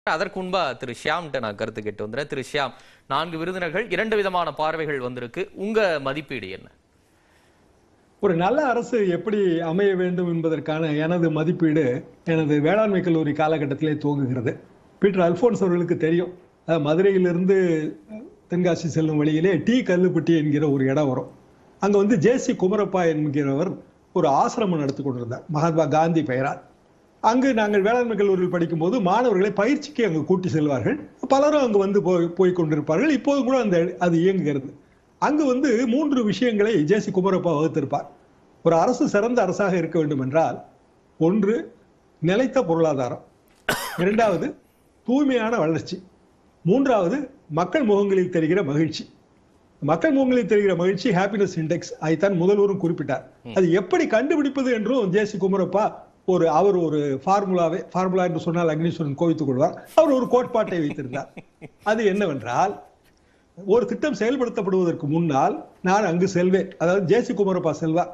அதற்கு முன்பா திரு ஷியாம்கிட்ட நான் கருத்து கேட்டு வந்துறேன் திரு ஷியாம் நான்கு விருந்தினர்கள் இரண்டு விதமான பார்வைகள் வந்திருக்கு உங்க மதிப்பீடு என்ன ஒரு நல்ல அரசு எப்படி அமைய வேண்டும் என்பதற்கான எனது மதிப்பீடு எனது வேளாண்மை கல்லூரி காலகட்டத்திலே துவங்குகிறது பீட்டர் அல்போன்ஸ் அவர்களுக்கு தெரியும் அஹ், மதுரையிலிருந்து தென்காசி செல்லும் வழியிலே டி கல்லுப்பட்டி என்கிற ஒரு இடம் வரும் அங்க வந்து ஜேசி குமரப்பா என்கிறவர் ஒரு ஆசிரமம் நடத்தி கொண்டிருந்தார் மகாத்மா காந்தி பெயரால் அங்கு நாங்கள் வேளாண்மை கல்லூரியில் படிக்கும்போது மாணவர்களை பயிற்சிக்கு அங்கு கூட்டி செல்வார்கள் பலரும் அங்கு வந்து போய் போய் கொண்டிருப்பார்கள் இப்போது கூட அந்த அது இயங்குகிறது அங்கு வந்து மூன்று விஷயங்களை ஜேசி குமரப்பா வகுத்திருப்பார் ஒரு அரசு சிறந்த அரசாக இருக்க வேண்டும் என்றால் ஒன்று நிலைத்த பொருளாதாரம் இரண்டாவது தூய்மையான வளர்ச்சி மூன்றாவது மக்கள் முகங்களில் தெரிகிற மகிழ்ச்சி மக்கள் முகங்களில் தெரிகிற மகிழ்ச்சி ஹாப்பினஸ் இண்டெக்ஸ் அதைத்தான் முதல்வரும் குறிப்பிட்டார் அது எப்படி கண்டுபிடிப்பது என்றும் ஜேசி குமரப்பா ஒரு அவர் ஒரு ஃபார்முலாவை ஃபார்முலா என்று சொன்னால் அக்னீஸ்வரன் கோவித்துக் கொள்வார் அவர் ஒரு கோட்பாட்டை வைத்திருந்தார் அது என்னவென்றால் ஒரு திட்டம் செயல்படுத்தப்படுவதற்கு முன்னால் நான் அங்கு செல்வேன் அதாவது ஜேசி குமரப்பா செல்வார்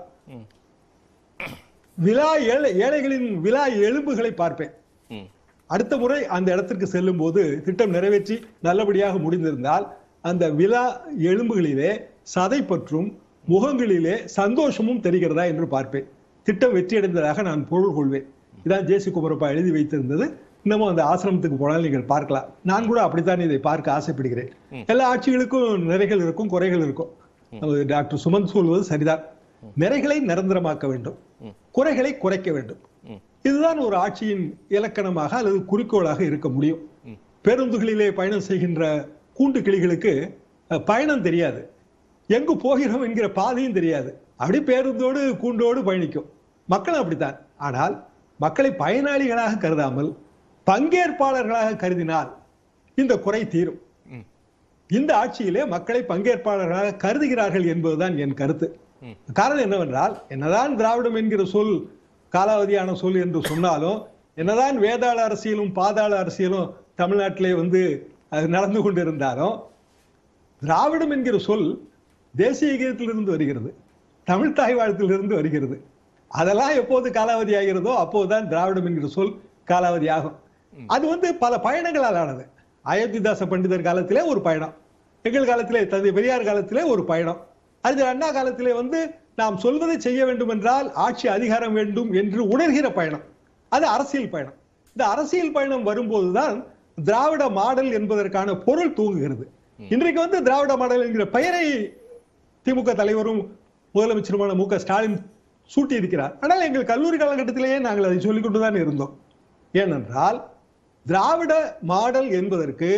விழா ஏழை ஏழைகளின் விழா எலும்புகளை பார்ப்பேன் ம், அடுத்த முறை அந்த இடத்திற்கு செல்லும் போது திட்டம் நிறைவேற்றி நல்லபடியாக முடிந்திருந்தால் அந்த விழா எலும்புகளிலே சதை பற்றும் முகங்களிலே சந்தோஷமும் தெரிகிறதா என்று பார்ப்பேன் திட்டம் வெற்றியடைந்ததாக நான் பொருள் கொள்வேன் இதான் ஜேசி குமரப்பா எழுதி வைத்திருந்தது இன்னமும் அந்த ஆசிரமத்துக்கு போனால் நீங்கள் பார்க்கலாம் நான் கூட அப்படித்தான் இதை பார்க்க ஆசைப்படுகிறேன் எல்லா ஆட்சிகளுக்கும் நிறைகள் இருக்கும் குறைகள் இருக்கும் நமது டாக்டர் சுமந்த் சொல்வது சரிதான் நிறைகளை நிரந்தரமாக்க வேண்டும் குறைகளை குறைக்க வேண்டும் ம். இதுதான் ஒரு ஆட்சியின் இலக்கணமாக அல்லது குறிக்கோளாக இருக்க முடியும் பேருந்துகளிலே பயணம் செய்கின்ற கூண்டு கிளிகளுக்கு அஹ், பயணம் தெரியாது எங்கு போகிறோம் என்கிற பாதையும் தெரியாது அப்படி பேருந்தோடு கூண்டோடு பயணிக்கும் மக்களும் அப்படித்தான் ஆனால் மக்களை பயனாளிகளாக கருதாமல் பங்கேற்பாளர்களாக கருதினால் இந்த குறை தீரும் ம். இந்த ஆட்சியிலே மக்களை பங்கேற்பாளர்களாக கருதுகிறார்கள் என்பதுதான் என் கருத்து ம். காரணம் என்னவென்றால் என்னதான் திராவிடம் என்கிற சொல் காலாவதியான சொல் என்று சொன்னாலும் என்னதான் வேதாள அரசியலும் பாதாள அரசியலும் தமிழ்நாட்டிலே வந்து அது நடந்து கொண்டிருந்தாலும் திராவிடம் என்கிற சொல் தேசிய கீதத்திலிருந்து வருகிறது தமிழ் தாய் வாழ்த்திலிருந்து வருகிறது அதெல்லாம் எப்போது காலாவதி ஆகிறதோ அப்போதுதான் திராவிடம் என்கிற சொல் காலாவதி ஆகும் அது வந்து பல பயணங்களால் ஆனது அயோத்திதாச பண்டிதர் காலத்திலே ஒரு பயணம் எங்கள் காலத்திலே தந்தை பெரியார் காலத்திலே ஒரு பயணம் அது அண்ணா காலத்திலே வந்து நாம் சொல்வதை செய்ய வேண்டும் என்றால் ஆட்சி அதிகாரம் வேண்டும் என்று உணர்கிற பயணம் அது அரசியல் பயணம் இந்த அரசியல் பயணம் வரும்போதுதான் திராவிட மாடல் என்பதற்கான பொருள் தூங்குகிறது இன்றைக்கு வந்து திராவிட மாடல் என்கிற பெயரை திமுக தலைவரும் முதலமைச்சருமான மு க ஸ்டாலின் சூட்டி இருக்கிறார் ஆனால் எங்கள் கல்லூரி காலகட்டத்திலேயே நாங்கள் அதை சொல்லிக் கொண்டுதான் இருந்தோம் ஏனென்றால் திராவிட மாடல் என்பதற்கு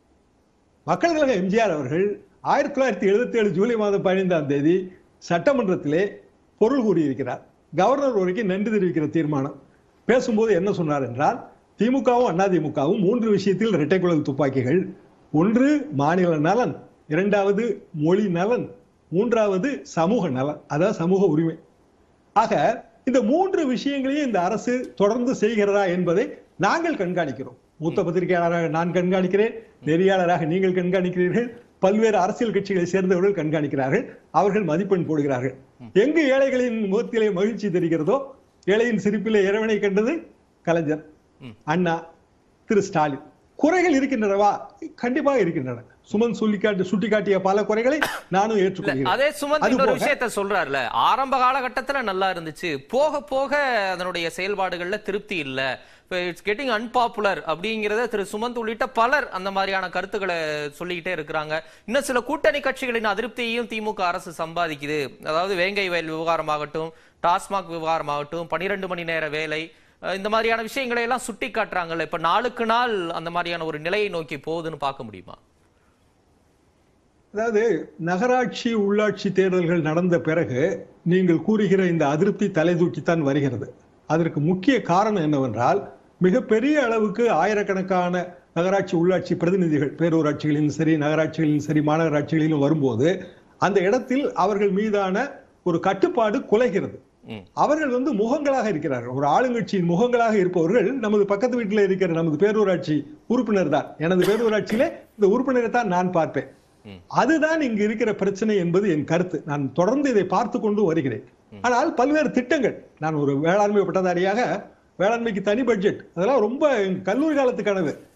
மக்கள் கழக எம்ஜிஆர் அவர்கள் ஆயிரத்தி தொள்ளாயிரத்தி எழுபத்தி ஏழு ஜூலை மாதம் பதினைந்தாம் தேதி சட்டமன்றத்திலே பொருள் கூறியிருக்கிறார் கவர்னர் வரைக்கும் நன்றி தெரிவிக்கிற தீர்மானம் பேசும்போது என்ன சொன்னார் என்றால் திமுகவும் அதிமுகவும் மூன்று விஷயத்தில் இரட்டை குழல் துப்பாக்கிகள் ஒன்று மாநில நலன் இரண்டாவது மொழி நலன் மூன்றாவது சமூக நலன் அதாவது சமூக உரிமை ஆக இந்த மூன்று விஷயங்களையும் இந்த அரசு தொடர்ந்து செய்கிறதா என்பதை நாங்கள் கண்காணிக்கிறோம் மூத்த பத்திரிகையாளராக நான் கண்காணிக்கிறேன் நெறியாளராக நீங்கள் கண்காணிக்கிறீர்கள் பல்வேறு அரசியல் கட்சிகளை சேர்ந்தவர்கள் கண்காணிக்கிறார்கள் அவர்கள் மதிப்பெண் போடுகிறார்கள் எங்கு ஏழைகளின் முகத்திலே மகிழ்ச்சி தெரிகிறதோ ஏழையின் சிரிப்பிலே இறைவனை கண்டது கலைஞர் அண்ணா திரு ஸ்டாலின் குறைகள் இருக்கின்றனவா கண்டிப்பாக இருக்கின்றன சுமன் சொல்லிக்காட்டி சுட்டிக்காட்டிய பல குறைகளை நானும் ஏற்றுக்கொள்கிறேன் அதே சுமந்த் இன்னொரு அதுபோக- விஷயத்த சொல்றாருல ஆரம்ப காலகட்டத்துல நல்லா இருந்துச்சு போக போக அதனுடைய செயல்பாடுகள்ல திருப்தி இல்ல இட்ஸ் கெட்டிங் அன்பாப்புலர் அப்படிங்கறத திரு சுமந்த் உள்ளிட்ட பலர் அந்த மாதிரியான கருத்துக்களை சொல்லிக்கிட்டே இருக்கிறாங்க இன்னும் சில கூட்டணி கட்சிகளின் அதிருப்தியையும் திமுக அரசு சம்பாதிக்குது அதாவது வேங்கை வயல் விவகாரமாகட்டும் டாஸ்மாக் விவகாரமாகட்டும் பனிரெண்டு மணி நேர வேலை அஹ் இந்த மாதிரியான விஷயங்களை எல்லாம் சுட்டி காட்டுறாங்கல்ல இப்ப நாளுக்கு நாள் அந்த மாதிரியான ஒரு நிலையை நோக்கி போகுதுன்னு பார்க்க முடியுமா அதாவது நகராட்சி உள்ளாட்சி தேர்தல்கள் நடந்த பிறகு நீங்கள் கூறுகிற இந்த அதிருப்தி தலை தூக்கித்தான் வருகிறது அதற்கு முக்கிய காரணம் என்னவென்றால் மிகப்பெரிய அளவுக்கு ஆயிரக்கணக்கான நகராட்சி உள்ளாட்சி பிரதிநிதிகள் பேரூராட்சிகளிலும் சரி நகராட்சிகளிலும் சரி மாநகராட்சிகளிலும் வரும்போது அந்த இடத்தில் அவர்கள் மீதான ஒரு கட்டுப்பாடு குலைகிறது ம். அவர்கள் வந்து முகங்களாக இருக்கிறார்கள் ஒரு ஆளுங்கட்சியின் முகங்களாக இருப்பவர்கள் நமது பக்கத்து வீட்டில் இருக்கிற நமது பேரூராட்சி உறுப்பினர் தான் எனது பேரூராட்சியிலே இந்த உறுப்பினரை தான் நான் பார்ப்பேன் அதுதான் இங்கு இருக்கிற பிரச்சனை என்பது என் கருத்து நான் தொடர்ந்து இதை பார்த்து கொண்டு வருகிறேன் ஆனால் பல்வேறு திட்டங்கள் நான் ஒரு வேளாண்மை பட்டதாரியாக வேளாண்மைக்கு தனி பட்ஜெட் அதெல்லாம் ரொம்ப எங்க கல்லூரி காலத்து கனவு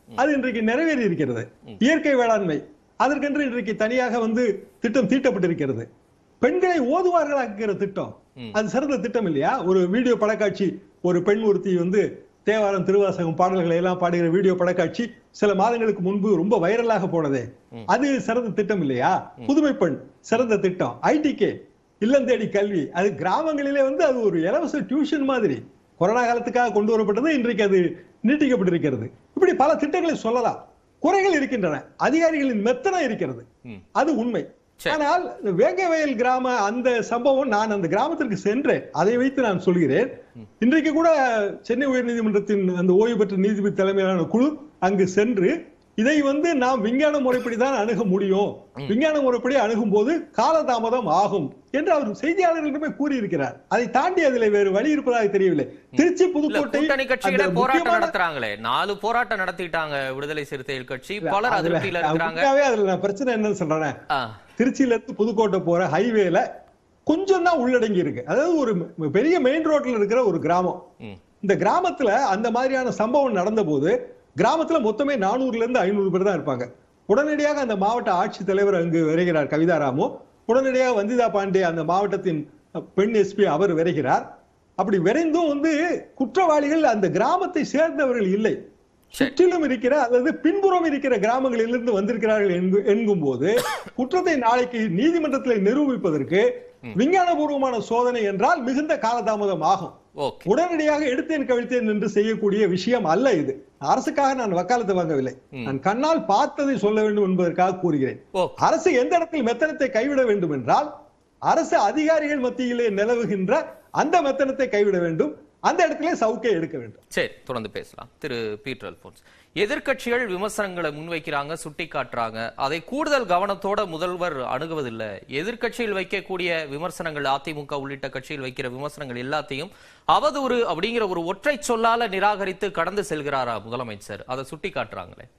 அது இன்றைக்கு நிறைவேறி இருக்கிறது இயற்கை வேளாண்மை அதற்கென்று இன்றைக்கு தனியாக வந்து திட்டம் தீட்டப்பட்டிருக்கிறது பெண்களை ஓதுவார்களாக்குகிற திட்டம் அது சிறந்த திட்டம் இல்லையா ஒரு வீடியோ படக்காட்சி ஒரு பெண் ஒருத்தி வந்து தேவாரம் திருவாசகம் பாடல்களை எல்லாம் பாடுகிற வீடியோ படக்காட்சி சில மாதங்களுக்கு முன்பு ரொம்ப வைரலாக போனதே அது சிறந்த திட்டம் இல்லையா புதுமை பெண் சிறந்த திட்டம் ஐடிகே இல்லம் தேடி கல்வி அது கிராமங்களிலே வந்து அது ஒரு இலவச டியூஷன் மாதிரி கொரோனா காலத்துக்காக கொண்டு வரப்பட்டது இன்றைக்கு அது நீட்டிக்கப்பட்டிருக்கிறது இப்படி பல திட்டங்களை சொல்லலாம் குறைகள் இருக்கின்றன அதிகாரிகளின் மெத்தனம் இருக்கிறது ம். அது உண்மை சரி. ஆனால் இந்த வேங்கவயல் கிராம அந்த சம்பவம் நான் அந்த கிராமத்திற்கு சென்றேன் அதை வைத்து நான் சொல்கிறேன் இன்றைக்கு கூட சென்னை உயர்நீதிமன்றத்தின் அந்த ஓய்வு பெற்ற நீதிபதி தலைமையிலான குழு அங்கு சென்று இதை வந்து நாம் விஞ்ஞான முறைப்படி தான் அணுக முடியும் விஞ்ஞான முறைப்படி அணுகும் போது காலதாமதம் ஆகும் என்று அவர் செய்தியாளர்களிடமே கூறியிருக்கிறார் அதை தாண்டி அதில் வேறு வழி இருப்பதாக தெரியவில்லை திருச்சி இல்ல புதுக்கோட்டை கூட்டணி கட்சிகளே அந்த போராட்டம் முக்கியமான- நடத்துறாங்களே நாலு போராட்டம் நடத்திட்டாங்க விடுதலை சிறுத்தைகள் கட்சி பலர் அதுல- அதிருப்தியில இருக்கிறாங்க உண்மையாவே அதுல நான் பிரச்சனை என்னன்னு சொல்றேன் ஆ, திருச்சியில இருந்து புதுக்கோட்டை போற ஹைவேல கொஞ்சம் தான் உள்ளடங்கி இருக்கு அதாவது ஒரு ம- பெரிய மெயின் ரோட்ல இருக்கிற ஒரு கிராமம் ம். இந்த கிராமத்துல அந்த மாதிரியான சம்பவம் நடந்த போது கிராமத்துல மொத்தமே நானூறுல இருந்து ஐநூறு பேர் தான் இருப்பாங்க உடனடியாக அந்த மாவட்ட ஆட்சித்தலைவர் அங்கு வருகிறார் கவிதாராமு உடனடியாக வந்திதா பாண்டே அந்த மாவட்டத்தின் அஹ், பெண் எஸ்பி அவர் விரைகிறார் அப்படி விரைந்தும் வந்து குற்றவாளிகள் அந்த கிராமத்தை சேர்ந்தவர்கள் இல்லை சுற்றிலும் இருக்கிற அல்லது பின்புறம் இருக்கிற கிராமங்களிலிருந்து வந்திருக்கிறார்கள் என்கு- என்கும் போது குற்றத்தை நாளைக்கு நீதிமன்றத்தில் நிரூபிப்பதற்கு விஞ்ஞானபூர்வமான சோதனை என்றால் மிகுந்த காலதாமதம் ஆகும் ஓகே உடனடியாக எடுத்தேன் கவிழ்த்தேன் என்று செய்யக்கூடிய விஷயம் அல்ல இது அரசுக்காக நான் வக்காலத்து வாங்கவில்லை நான் கண்ணால் பார்த்ததை சொல்ல வேண்டும் என்பதற்காக கூறுகிறேன் ஓ அரசு எந்த இடத்தில் மெத்தனத்தை கைவிட வேண்டும் என்றால் அரசு அதிகாரிகள் மத்தியிலே நிலவுகின்ற அந்த மெத்தனத்தை கைவிட வேண்டும் அந்த இடத்திலே சவுக்கை எடுக்க வேண்டும் சரி தொடர்ந்து பேசலாம் திரு பீட்டர் அல்போன்ஸ் எதிர்க்கட்சிகள் விமர்சனங்களை முன்வைக்கிறாங்க சுட்டி காட்டுறாங்க அதை கூடுதல் கவனத்தோட முதல்வர் அணுகுவதில்லை எதிர்க்கட்சியில் வைக்கக்கூடிய விமர்சனங்கள் அதிமுக உள்ளிட்ட கட்சியில் வைக்கிற விமர்சனங்கள் எல்லாத்தையும் அவதூறு அப்படிங்கிற ஒரு ஒற்றை சொல்லால நிராகரித்து கடந்து செல்கிறாரா முதலமைச்சர் அதை சுட்டி காட்டுறாங்களே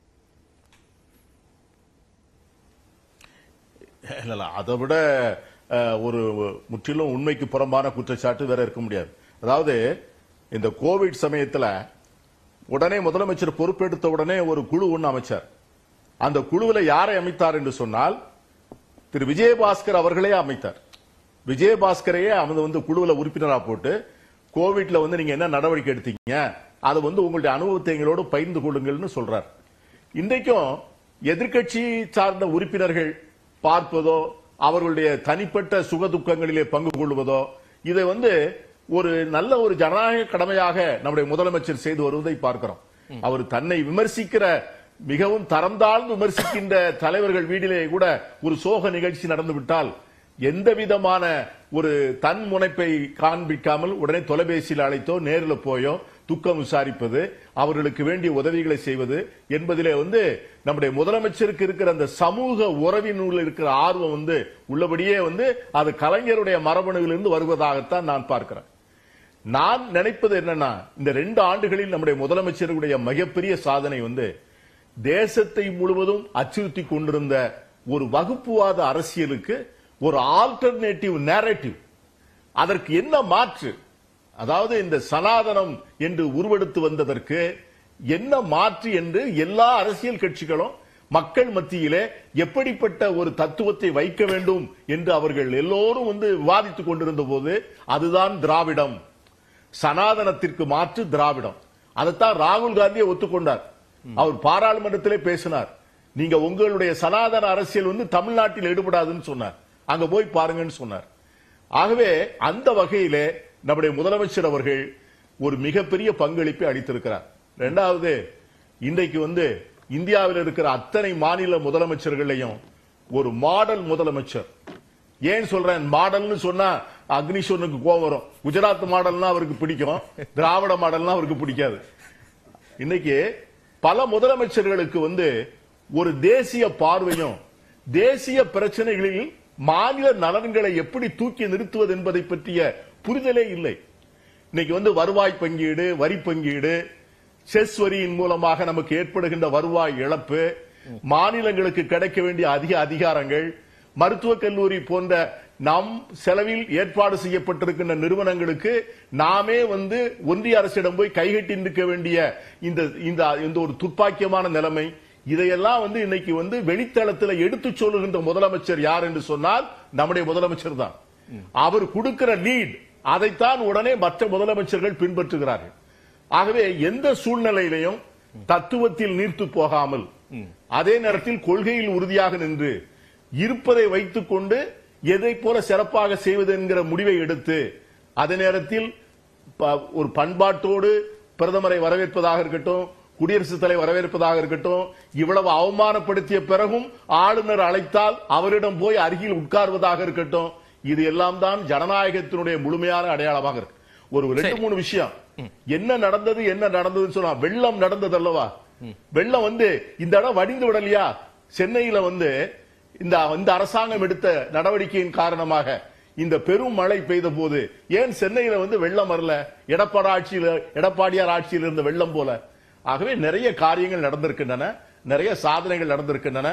இல்ல இல்ல அதை விட அஹ், ஒரு முற்றிலும் உண்மைக்கு புறம்பான குற்றச்சாட்டு வேற இருக்க முடியாது அதாவது இந்த கோவிட் சமயத்துல உடனே முதலமைச்சர் பொறுப்பெடுத்த உடனே ஒரு குழு ஒன்று அமைச்சார் அந்த குழுவில் யாரை அமைத்தார் என்று சொன்னால் திரு விஜயபாஸ்கர் அவர்களே அமைத்தார் விஜயபாஸ்கரையே அவங்க வந்து குழுவில் உறுப்பினரா போட்டு கோவிட்ல வந்து நீங்க என்ன நடவடிக்கை எடுத்தீங்க அதை வந்து உங்களுடைய அனுபவத்தை எங்களோடு பகிர்ந்து கொள்ளுங்கள்னு சொல்றார் இன்றைக்கும் எதிர்க்கட்சி சார்ந்த உறுப்பினர்கள் பார்ப்பதோ அவர்களுடைய தனிப்பட்ட சுகதுக்கங்களிலே பங்கு கொள்வதோ இதை வந்து ஒரு நல்ல ஒரு ஜனநாயக கடமையாக நம்முடைய முதலமைச்சர் செய்து வருவதை பார்க்கிறோம் அவர் தன்னை விமர்சிக்கிற மிகவும் தரம் தாழ்ந்து விமர்சிக்கின்ற தலைவர்கள் வீட்டிலே கூட ஒரு சோக நிகழ்ச்சி நடந்து விட்டால் எந்த விதமான ஒரு தன் முனைப்பை காண்பிக்காமல் உடனே தொலைபேசியில் அழைத்தோ நேரில் போயோ துக்கம் விசாரிப்பது அவர்களுக்கு வேண்டிய உதவிகளை செய்வது என்பதிலே வந்து நம்முடைய முதலமைச்சருக்கு இருக்கிற அந்த சமூக உறவினுள்ள இருக்கிற ஆர்வம் வந்து உள்ளபடியே வந்து அது கலைஞருடைய மரபணுவிலிருந்து வருவதாகத்தான் நான் பார்க்கிறேன் நான் நினைப்பது என்னன்னா இந்த ரெண்டு ஆண்டுகளில் நம்முடைய முதலமைச்சருடைய மிகப்பெரிய சாதனை வந்து தேசத்தை முழுவதும் அச்சுறுத்தி கொண்டிருந்த ஒரு வகுப்புவாத அரசியலுக்கு ஒரு ஆல்டர்னேட்டிவ் நேரேட்டிவ் அதற்கு என்ன மாற்று அதாவது இந்த சனாதனம் என்று உருவெடுத்து வந்ததற்கு என்ன மாற்று என்று எல்லா அரசியல் கட்சிகளும் மக்கள் மத்தியிலே எப்படிப்பட்ட ஒரு தத்துவத்தை வைக்க வேண்டும் என்று அவர்கள் எல்லோரும் வந்து விவாதித்துக் கொண்டிருந்த போது அதுதான் திராவிடம் சனாதனத்திற்கு மாற்று திராவிடம் அதைத்தான் ராகுல் காந்தியை ஒத்துக்கொண்டார் அவர் பாராளுமன்றத்திலே பேசினார் நீங்க உங்களுடைய சனாதன அரசியல் வந்து தமிழ்நாட்டில் ஈடுபடாதுன்னு சொன்னார் அங்க போய் பாருங்கன்னு சொன்னார் ஆகவே அந்த வகையிலே நம்முடைய முதலமைச்சர் அவர்கள் ஒரு மிகப்பெரிய பங்களிப்பை அளித்திருக்கிறார் இரண்டாவது இன்றைக்கு வந்து இந்தியாவில் இருக்கிற அத்தனை மாநில முதலமைச்சர்களையும் ஒரு மாடல் முதலமைச்சர் ஏன் சொல்றேன் மாடல்னு சொன்னா அக்னிஷோனுக்கு கோவம் வரும் குஜராத் மாடல்னா அவருக்கு பிடிக்கும் திராவிட மாடல்னா அவருக்கு பிடிக்காது இன்னைக்கு பல முதலமைச்சர்களுக்கு வந்து ஒரு தேசிய பார்வையும் தேசிய பிரச்சனைகளில் மாநில நலன்களை எப்படி தூக்கி நிறுத்துவது என்பதை பற்றிய புரிதலே இல்லை இன்னைக்கு வந்து வருவாய் பங்கீடு வரி பங்கீடு செஸ் வரியின் மூலமாக நமக்கு ஏற்படுகின்ற வருவாய் இழப்பு மாநிலங்களுக்கு கிடைக்க வேண்டிய அதிக அதிகாரங்கள் மருத்துவக் கல்லூரி போன்ற நம் செலவில் ஏற்பாடு செய்யப்பட்டிருக்கின்ற நிறுவனங்களுக்கு நாமே வந்து ஒன்றிய அரசிடம் போய் கைகட்டி நிற்க வேண்டிய இந்த இந்த இந்த ஒரு துப்பாக்கியமான நிலைமை இதையெல்லாம் வந்து இன்னைக்கு வந்து வெளித்தளத்தில் எடுத்து சொல்லுகின்ற முதலமைச்சர் யார் என்று சொன்னால் நம்முடைய முதலமைச்சர் தான் அவர் கொடுக்கிற லீட் அதைத்தான் உடனே மற்ற முதலமைச்சர்கள் பின்பற்றுகிறார்கள் ஆகவே எந்த சூழ்நிலையிலையும் தத்துவத்தில் நீர்த்து போகாமல் அதே நேரத்தில் கொள்கையில் உறுதியாக நின்று இருப்பதை வைத்துக் கொண்டு எதை போல சிறப்பாக செய்வது என்கிற முடிவை எடுத்து அதே நேரத்தில் ப- ஒரு பண்பாட்டோடு பிரதமரை வரவேற்பதாக இருக்கட்டும் குடியரசுத் தலைவர் வரவேற்பதாக இருக்கட்டும் இவ்வளவு அவமானப்படுத்திய பிறகும் ஆளுநர் அழைத்தால் அவரிடம் போய் அருகில் உட்கார்வதாக இருக்கட்டும் இது எல்லாம் தான் ஜனநாயகத்தினுடைய முழுமையான அடையாளமாக இருக்கு ஒரு ரெண்டு சரி. மூணு விஷயம் என்ன நடந்தது என்ன நடந்ததுன்னு சொன்னா வெள்ளம் நடந்தது அல்லவா வெள்ளம் வந்து இந்த இடம் வடிந்து விடலையா சென்னையில வந்து இந்த இந்த அரசாங்கம் எடுத்த நடவடிக்கையின் காரணமாக இந்த பெரும் மழை பெய்த போது ஏன் சென்னையில வந்து வெள்ளம் வரல எடப்பாடி ஆட்சியில எடப்பாடியார் ஆட்சியில் இருந்த வெள்ளம் போல ஆகவே நிறைய காரியங்கள் நடந்திருக்கின்றன நிறைய சாதனைகள் நடந்திருக்கின்றன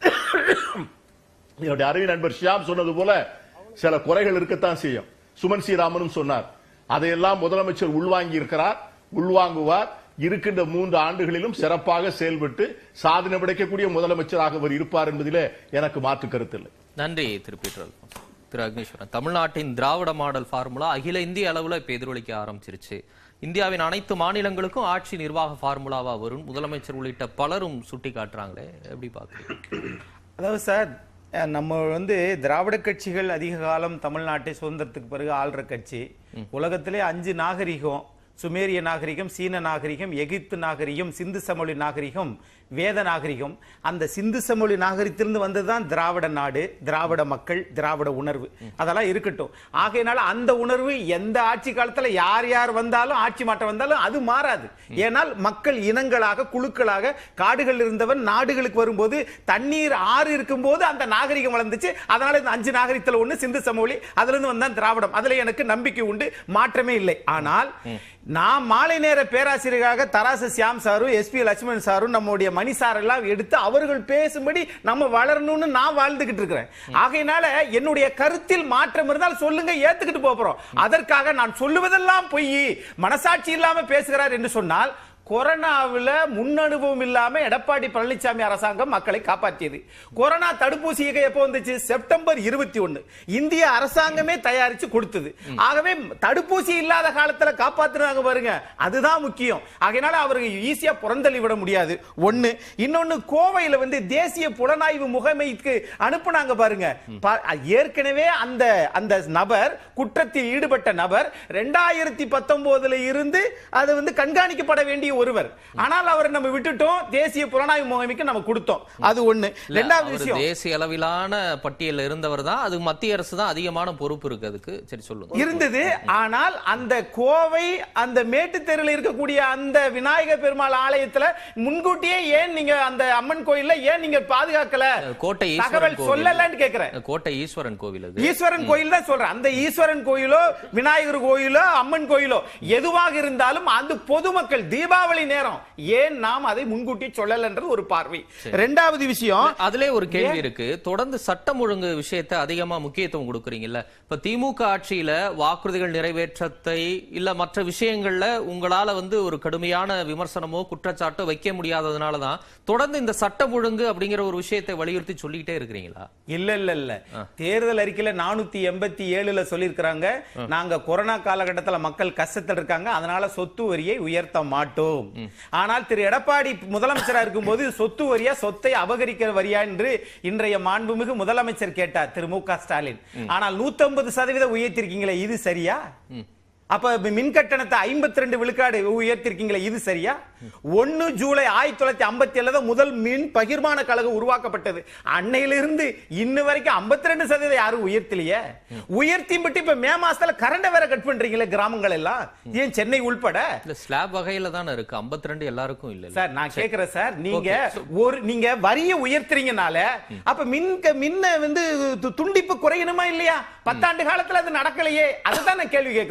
என்னுடைய அறிவு நண்பர் ஷியாம் சொன்னது போல சில குறைகள் இருக்கத்தான் செய்யும் சுமன் ஸ்ரீராமனும் சொன்னார் அதையெல்லாம் முதலமைச்சர் உள்வாங்கி இருக்கிறார் உள்வாங்குவார் இருக்கின்ற மூன்று ஆண்டுகளிலும் சிறப்பாக செயல்பட்டு சாதனை படைக்கக்கூடிய முதலமைச்சராக அவர் இருப்பார் என்பதிலே எனக்கு மாற்று கருத்தில்லை நன்றி திரு பீட்டர் அல்போன்ஸ். திரு அக்னீஸ்வரன் தமிழ்நாட்டின் திராவிட மாடல் ஃபார்முலா அகில இந்திய அளவுல இப்ப எதிரொலிக்க ஆரம்பிச்சிருச்சு இந்தியாவின் அனைத்து மாநிலங்களுக்கும் ஆட்சி நிர்வாக ஃபார்முலாவா வரும் முதலமைச்சர் உள்ளிட்ட பலரும் சுட்டி காட்டுறாங்களே எப்படி பாக்குறீங்க அதாவது சார் அஹ் நம்ம வந்து திராவிட கட்சிகள் அதிக காலம் தமிழ்நாட்டை சுதந்திரத்துக்கு பிறகு ஆள்ற கட்சி உலகத்திலே அஞ்சு நாகரிகம் சுமேரிய நாகரிகம் சீன நாகரிகம் எகிப்து நாகரிகம் சிந்து சமொழி நாகரிகம் வேத நாகரிகம் அந்த சிந்து சமொழி நாகரிகத்திலிருந்து வந்ததுதான் திராவிட நாடு திராவிட மக்கள் திராவிட உணர்வு அதெல்லாம் இருக்கட்டும் ஆகையினால அந்த உணர்வு எந்த ஆட்சி காலத்துல யார் யார் வந்தாலும் ஆட்சி மாற்றம் வந்தாலும் அது மாறாது ஏனால் மக்கள் இனங்களாக குழுக்களாக காடுகள் இருந்தவன் நாடுகளுக்கு வரும்போது தண்ணீர் ஆறு இருக்கும்போது அந்த நாகரிகம் வளர்ந்துச்சு அதனால இந்த அஞ்சு நாகரிகத்துல ஒண்ணு சிந்து சமவெளி அதுல இருந்து வந்தான் திராவிடம் அதுல எனக்கு நம்பிக்கை உண்டு மாற்றமே இல்லை ஆனால் நான் மாலை நேர பேராசிரியராக தராசு சியாம் சாரும் எஸ்பி லட்சுமணன் சாரும் நம்முடைய மணி சார் எல்லாம் எடுத்து அவர்கள் பேசும்படி நம்ம வளரணும்னு நான் வாழ்ந்துகிட்டு இருக்கிறேன் ஆகையினால என்னுடைய கருத்தில் மாற்றம் இருந்தால் சொல்லுங்க ஏத்துக்கிட்டு போறோம் அதற்காக நான் சொல்லுவதெல்லாம் பொய் மனசாட்சி இல்லாம பேசுகிறார் என்று சொன்னால் கொரோனாவில் முன் அனுபவம் இல்லாம எடப்பாடி பழனிசாமி அரசாங்கம் மக்களை காப்பாற்றியது கொரோனா தடுப்பூசி இயக்கம் எப்போ வந்துச்சு செப்டம்பர் இருபத்தி ஒன்னு இந்திய அரசாங்கமே தயாரிச்சு கொடுத்தது ஆகவே தடுப்பூசி இல்லாத காலத்துல காப்பாத்துறாங்க பாருங்க அதுதான் முக்கியம் ஆகையினால அவருக்கு ஈஸியா புறந்தள்ளி விட முடியாது ஒண்ணு இன்னொன்னு கோவையில வந்து தேசிய புலனாய்வு முகமைக்கு அனுப்புனாங்க பாருங்க ப- ஏற்கனவே அந்த அந்த நபர் குற்றத்தில் ஈடுபட்ட நபர் ரெண்டாயிரத்தி பத்தொன்பதுல இருந்து அது வந்து கண்காணிக்கப்பட வேண்டிய ஒருவர் ஆனால் அவரை நம்ம விட்டுட்டோம் தேசிய புலனாய்வு முகமைக்கு நம்ம கொடுத்தோம் அது ஒண்ணு இல்ல, ரெண்டாவது அவர் விஷயம் தேசிய அளவிலான பட்டியல்ல இருந்தவர் தான் அது மத்திய அரசு தான் அதிகமான பொறுப்பு இருக்கு அதுக்கு சரி சொல்லுங்க இருந்தது ஆனால் அந்த கோவை அந்த மேட்டு தெருவில் இருக்கக்கூடிய அந்த விநாயக பெருமாள் ஆலயத்துல முன்கூட்டியே ஏன் நீங்க அந்த அம்மன் கோயில்ல ஏன் நீங்க பாதுகாக்கல கோட்டை ஈஸ்வரன் தகவல் கோவில். சொல்லலன்னு கேக்குறேன் கோட்டை ஈஸ்வரன் கோவில் அது ஈஸ்வரன் கோயில் தான் சொல்றேன் அந்த ஈஸ்வரன் கோயிலோ விநாயகர் கோயிலோ அம்மன் கோயிலோ எதுவாக இருந்தாலும் அந்த பொதுமக்கள் தீபாவளி நேரம் ஏன் நாம் அதை முன்கூட்டி சொல்லலன்றது ஒரு பார்வை ரெண்டாவது விஷயம் அதுல ஒரு கேள்வி இருக்கு தொடர்ந்து சட்டம் ஒழுங்கு விஷயத்தை அதிகமா முக்கியத்துவம் கொடுக்கறீங்கல்ல இப்ப திமுக ஆட்சியில வாக்குறுதிகள் நிறைவேற்றத்தை இல்ல மற்ற விஷயங்கள்ல உங்களால வந்து ஒரு கடுமையான விமர்சனமோ குற்றச்சாட்டோ வைக்க முடியாததுனாலதான் தொடர்ந்து இந்த சட்டம் ஒழுங்கு அப்படிங்கிற ஒரு விஷயத்தை வலியுறுத்தி சொல்லிக்கிட்டே இருக்கிறீங்களா இல்ல இல்ல இல்ல தேர்தல் அறிக்கையில நானூத்தி எண்பத்தி ஏழுல சொல்லியிருக்கிறாங்க நாங்க கொரோனா காலகட்டத்துல மக்கள் கஷ்டத்தில் இருக்காங்க அதனால சொத்து வரியை உயர்த்த மாட்டோம் ஆனால் திரு எடப்பாடி முதலமைச்சரா இருக்கும்போது சொத்து வரியா சொத்தை அபகரிக்கிற வரியா என்று இன்றைய மாண்புமிகு முதலமைச்சர் கேட்டார் திரு மு க ஸ்டாலின் ஆனால் 150% சதவீதம் உயர்த்திருக்கீங்களே இது சரியா அப்ப மின் கட்டணத்தை ஐம்பத்தி ரெண்டு விழுக்காடு உயர்த்திருக்கீங்களே இது சரியா ஒன்னு ஜூலை ஆயிரத்தி தொள்ளாயிரத்தி ஐம்பத்தி ஏழுல முதல் மின் பகிர்மான கழகம் உருவாக்கப்பட்டது அன்னையிலிருந்து இன்ன வரைக்கும் ஐம்பத்தி ரெண்டு சதவீதம் யாரும் உயர்த்தலையே உயர்த்தி விட்டு இப்ப மே மாசத்துல கரண்ட வேற கட் பண்றீங்களே கிராமங்கள் எல்லாம் ஏன் சென்னை உள்பட இல்ல ஸ்லாப் வகையில தானே இருக்கு 52 எல்லாருக்கும் இல்ல சார் நான் கேக்குறேன் சார் நீங்க Okay, ஒரு நீங்க வரிய உயர்த்துறீங்கனால அப்ப மின் மின்ன வந்து து- துண்டிப்பு குறையணுமா இல்லையா பத்தாண்டு காலத்துல அது நடக்கலையே அதுதான் நான் கேள்வி கேட்கிறோம்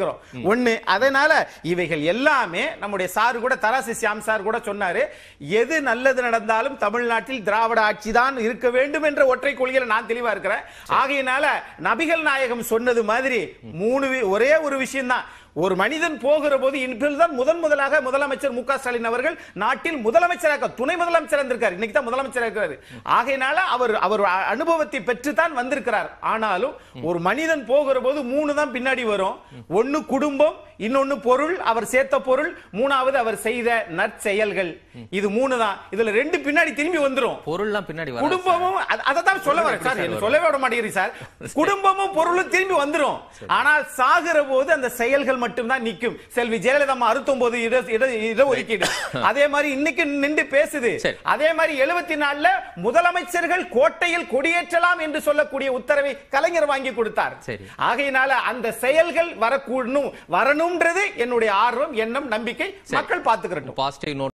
ஒண்ணு அதனால இவைகள் எல்லாமே நம்முடைய சார் கூட தராசு சியாம் சார் கூட சொன்னாரு எது நல்லது நடந்தாலும் தமிழ்நாட்டில் திராவிட ஆட்சி தான் இருக்க வேண்டும் என்ற ஒற்றை கொள்கையில நான் தெளிவா இருக்கிறேன் ஆகையினால நபிகள் நாயகம் சொன்னது மாதிரி மூணு வி- ஒரே ஒரு விஷயம் தான் ஒரு மனிதன் போகிற போது இன்றில்தான் முதன் முதலாக முதலமைச்சர் மு க ஸ்டாலின் அவர்கள் நாட்டில் முதலமைச்சராக துணை முதலமைச்சர் இருந்திருக்காரு இன்னைக்கு தான் முதலமைச்சர் இருக்கிறாரு ஆகையினால அவர் அவர் அ- அனுபவத்தை பெற்று தான் வந்திருக்கிறார் ஆனாலும் ஒரு மனிதன் போகிற போது மூணு தான் பின்னாடி வரும் ஒன்னு குடும்பம் இன்னொன்னு பொருள் அவர் சேர்த்த பொருள் மூணாவது அவர் செய்த நற்செயல்கள் இது மூணு தான் இதுல ரெண்டு பின்னாடி திரும்பி வந்துரும் பொருள்லாம் பின்னாடி வர குடும்பமும் அத- அதத்தான் சொல்ல வரேன் சார் என்ன சொல்லவே விட மாட்டேங்கிறீங்க சார் குடும்பமும் பொருளும் திரும்பி வந்துரும் ஆனால் சாகிற போது அந்த செயல்கள் மட்டும்தான் நிக்கும் செல்வி ஜெயலலிதா அம்மா அறுத்தும் போது இட இட- இட ஒதுக்கீடு அதே மாதிரி இன்னைக்கு நின்று பேசுது சரி. அதே மாதிரி எழுபத்தி நாலுல முதலமைச்சர்கள் கோட்டையில் கொடியேற்றலாம் என்று சொல்லக்கூடிய உத்தரவை கலைஞர் வாங்கி கொடுத்தார் சரி. ஆகையினால அந்த செயல்கள் வரக்கூடணும் வரணும்ன்றது என்னுடைய ஆர்வம் எண்ணம் நம்பிக்கை மக்கள் பார்த்துக்கிறட்டும் பாசிட்டிவ் நோட்